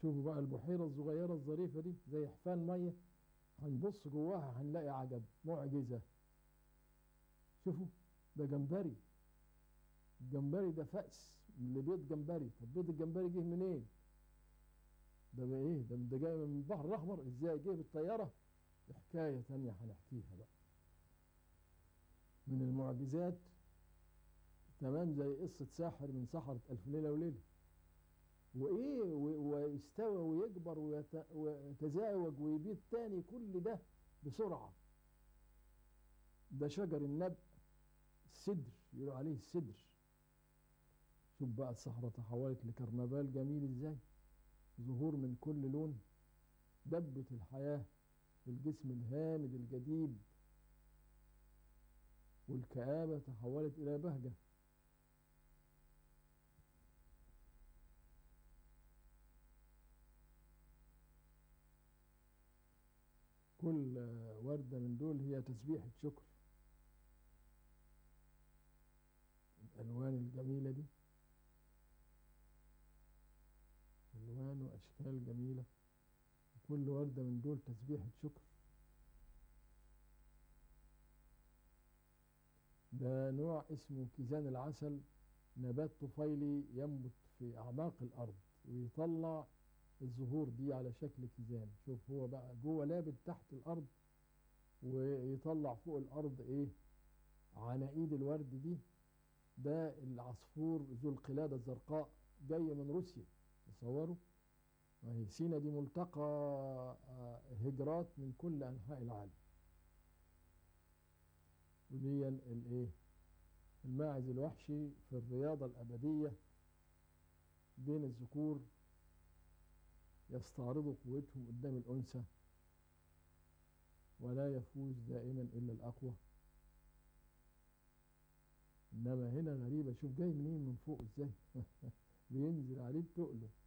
شوفوا بقى البحيرة الصغيرة الظريفة دي زي حفان مية هنبص جواها هنلاقي عجب معجزة شوفوا ده جمبري الجمبري ده فأس اللي بيض جمبري طب بيض الجمبري جه منين ده بقى ايه ده ده جاي من البحر الاحمر ازاي جه بالطياره دي حكايه تانية هنحكيها بقى من المعجزات تمام زي قصه ساحر من سحره الف ليله وليله وايه و- ويستوى ويكبر ويت- ويتزاوج ويبيض تاني كل ده بسرعه ده شجر النبأ السدر يقولوا عليه السدر شوف بقى الصحراء تحولت لكرنفال جميل ازاي ظهور من كل لون دبة الحياة في الجسم الهامد الجديد والكآبة تحولت إلى بهجة كل آه، وردة من دول هي تسبيحة شكر الألوان الجميلة دي ألوان وأشكال جميلة كل وردة من دول تسبيحة شكر ده نوع اسمه كيزان العسل نبات طفيلي ينبت في أعماق الأرض ويطلع الزهور دي على شكل كيزان شوف هو بقى جوه لابد تحت الأرض ويطلع فوق الأرض إيه عناقيد الورد دي ده العصفور ذو القلادة الزرقاء جاي من روسيا تصوروا وهي سينا دي ملتقى آه، هجرات من كل أنحاء العالم ودي الايه الماعز الوحشي في الرياضة الأبدية بين الذكور يستعرضوا قوتهم قدام الأنثى ولا يفوز دائما إلا الأقوى إنما هنا غريبة شوف جاي منين من فوق إزاي بينزل عليه بتقله